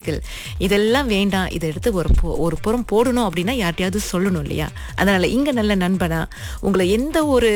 கவலைகள் இதெல்லாம் வேண்டாம் இதை எடுத்து ஒரு பு- ஒரு புறம் போடணும் அப்படின்னா யார்ட்டையாவது சொல்லணும் இல்லையா அதனால இங்க நல்ல நண்பனா உங்களை எந்த ஒரு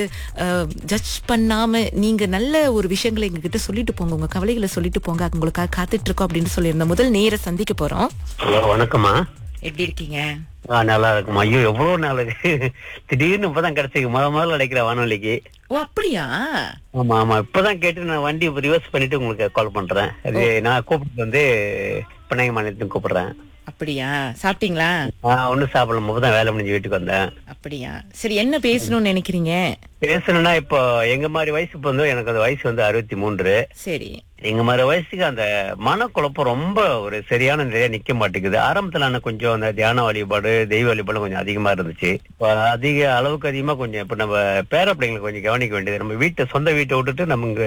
ஜட்ஜ் பண்ணாம நீங்க நல்ல ஒரு விஷயங்களை எங்ககிட்ட சொல்லிட்டு போங்க உங்க கவலைகளை சொல்லிட்டு போங்க உங்களுக்காக காத்துட்டு இருக்கோம் அப்படின்னு சொல்லியிருந்த முதல் நேர சந்திக்க போறோம் ஹலோ வணக்கம்மா எப்படி இருக்கீங்க ஆ நல்லா இருக்குமா ஐயோ எவ்வளவு நாள் திடீர்னு இப்பதான் கிடைச்சிருக்கு முத முதல்ல அடைக்கிற வானொலிக்கு ஓ அப்படியா ஆமா ஆமா இப்பதான் கேட்டு நான் வண்டி ரிவர்ஸ் பண்ணிட்டு உங்களுக்கு கால் பண்றேன் அது நான் கூப்பிட்டு வந்து பிணைய மாநிலத்துக்கு கூப்பிடுறேன் அப்படியா சாப்பிட்டீங்களா ஆஹ் ஒண்ணும் சாப்பிடல இப்பதான் வேலை முடிஞ்சு வீட்டுக்கு வந்தேன் அப்படியா சரி என்ன பேசணும்னு நினைக்கிறீங்க பேசணும்னா இப்போ எங்க மாதிரி வயசு இப்போ வந்து எனக்கு அந்த வயசு வந்து அறுபத்தி மூன்று சரி எங்க மாதிரி வயசுக்கு அந்த மனக்குழப்பம் ரொம்ப ஒரு சரியான நிலையா நிக்க மாட்டேங்குது ஆரம்பத்துல நான் கொஞ்சம் அந்த தியான வழிபாடு தெய்வ வழிபாடு கொஞ்சம் அதிகமா இருந்துச்சு இப்ப அதிக அளவுக்கு அதிகமா கொஞ்சம் இப்ப நம்ம பேர பிள்ளைங்களை கொஞ்சம் கவனிக்க வேண்டியது நம்ம வீட்டை சொந்த வீட்டை விட்டுட்டு நம்ம இங்க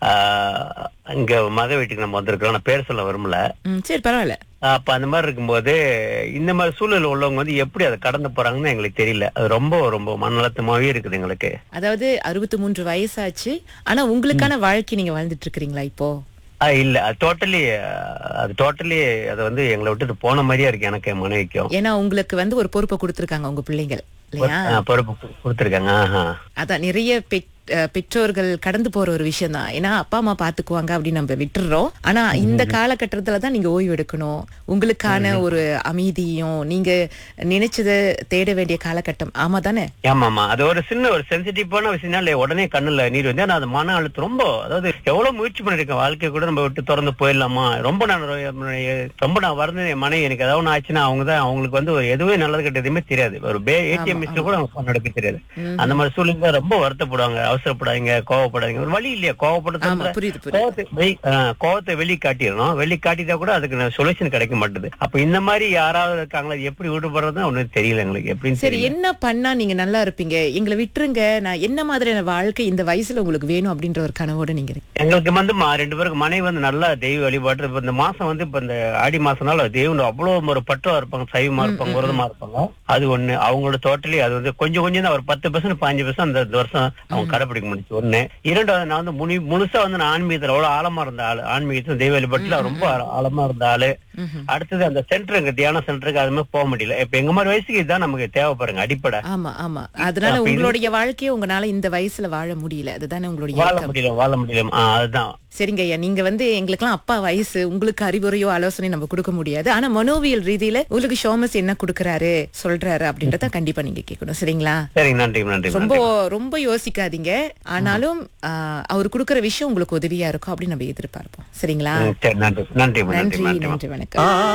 ஆஹ், இங்க மக வீட்டுக்கு நம்ம வந்திருக்கிறோம் நான் பேர் சொல்ல விரும்பல ம் சரி பரவாயில்ல அப்ப அந்த மாதிரி இருக்கும்போது இந்த மாதிரி சூழல் உள்ளவங்க வந்து எப்படி அதை கடந்து போறாங்கன்னு எங்களுக்கு தெரியல அது ரொம்ப ரொம்ப மனநலத்தமாவே இருக்குது எங்களுக்கு அதாவது அறுபத்தி மூன்று வயசாச்சு ஆனா உங்களுக்கான வாழ்க்கை நீங்க வாழ்ந்துட்டு இருக்கிறீங்களா இப்போ ஆ, இல்ல அது டோட்டலி அது டோட்டலி அது வந்து எங்களை விட்டுட்டு போன மாதிரியா இருக்கு எனக்கு என் மனைவிக்கும் ஏன்னா உங்களுக்கு வந்து ஒரு பொறுப்பை கொடுத்திருக்காங்க உங்க பிள்ளைங்கள் இல்லையா ஆ, பொறுப்பு கு- கொடுத்திருக்காங்க ஆஹா. அதான் நிறைய பெற்- அஹ் பெற்றோர்கள் கடந்து போற ஒரு விஷயம் தான் ஏன்னா அப்பா அம்மா பாத்துக்குவாங்க அப்படின்னு நம்ம விட்டுறோம் ஆனா இந்த காலகட்டத்துல தான் நீங்க ஓய்வு எடுக்கணும் உங்களுக்கான ஒரு அமைதியும் நீங்க நினைச்சதை தேட வேண்டிய காலகட்டம் ஆமா தானே ஆமாமா அது ஒரு சின்ன ஒரு சென்சிட்டிவான விஷயம்னால உடனே கண்ணுல நீர் வந்து ஆனா அது மன அழுத்தம் ரொம்ப அதாவது எவ்வளவு முயற்சி பண்ணிருக்கேன் வாழ்க்கை கூட நம்ம விட்டு திறந்து போயிடலாமா ரொம்ப நான் ரொ- ரொம்ப நான் வரது என் மனைவி எனக்கு ஏதாவது ஒண்ணு ஆச்சுன்னா அவங்க தான் அவங்களுக்கு வந்து ஒரு எதுவுமே நல்லது கெட்ட எதுவுமே தெரியாது ஒரு பே ஏடிஎம் மிஸ்ல கூட அவங்க phone எடுக்க தெரியாது அந்த மாதிரி சூழ்நிலை ரொம்ப வருத்தப்படுவாங்க அவசரப்படாதீங்க கோவப்படாதீங்க ஒரு வழி இல்லையா ஆமா கோவப்படுறது புரியுது புரியுது கோவத்தை வெளி- ஆ, கோவத்தை வெளி காட்டிடணும் வெளி காட்டிட்டா கூட அதுக்கு சொல்யூஷன் கிடைக்க மாட்டுது அப்ப இந்த மாதிரி யாராவது இருக்காங்களா அது எப்படி விடுபடுறதுன்னு ஒண்ணும் தெரியல எங்களுக்கு எப்படின்னு சரி தெரியல என்ன பண்ணா நீங்க நல்லா இருப்பீங்க எங்களை விட்டுருங்க நான் என்ன மாதிரியான வாழ்க்கை இந்த வயசுல உங்களுக்கு வேணும் அப்படின்ற ஒரு கனவோட நீங்க இருக்கீங்க. எங்களுக்கு வந்து மா- ரெண்டு பேருக்கு மனைவி வந்து நல்லா தெய்வ வழிபாட்டு இப்ப இந்த மாசம் வந்து இப்ப இந்த ஆடி மாசம்னால தெய்வம் அவ்வளவு ஒரு பற்றா இருப்பாங்க சைவமா இருப்பாங்க விரதமா இருப்பாங்க அது ஒண்ணு அவங்களோட டோட்டலி அது வந்து கொஞ்சம் கொஞ்சம் தான் ஒரு பத்து பர்சன்ட் பாஞ்சு பர்சன்ட் அந்த இந்த வருஷம் அவங்க கடைபிடிக்க முடிச்சு ஒண்ணு இரண்டாவது நான் வந்து முனி முழுசா வந்து நான் ஆன்மீகத்துல அவ்வளவு ஆழமா இருந்த ஆளு ஆன்மீகத்துல தெய்வ வழிபாட்டுல ரொம்ப ஆழ- ஆழமா இருந்த ஆளு ம்ஹும். அடுத்தது அந்த சென்டருக்கு தியான சென்டருக்கு அது மாதிரி போக முடியல இப்ப எங்க மாதிரி வயசுக்கு இதுதான் நமக்கு தேவைப்படுங்க அடிப்படை ஆமா ஆமா அதனால அப்ப இது- உங்களுடைய வாழ்க்கையை உங்களால இந்த வயசுல வாழ முடியல அதுதானே உங்களுடைய வாழ ஏக்கம். முடியல வாழ முடியல ஆ, அதுதான் சரிங்க ஐயா நீங்க வந்து எங்களுக்கெல்லாம் அப்பா வயசு உங்களுக்கு அறிவுரையோ ஆலோசனை நம்ம கொடுக்க முடியாது ஆனா மனோவியல் ரீதியில உங்களுக்கு ஷோமஸ் என்ன கொடுக்கறாரு சொல்றாரு அப்படின்றத கண்டிப்பா நீங்க கேட்கணும் சரிங்களா சரிங்க நன்றி நன்றி ரொம்ப நன்றி ரொம்ப யோசிக்காதீங்க ஆனாலும் ஆஹ், அவர் கொடுக்கற விஷயம் உங்களுக்கு உதவியா இருக்கும் அப்படின்னு நம்ம எதிர்பார்ப்போம் சரிங்களா ம், சரி நன்றி நன்றி நன்றி நன்றி நன்றி நன்றி வணக்கம்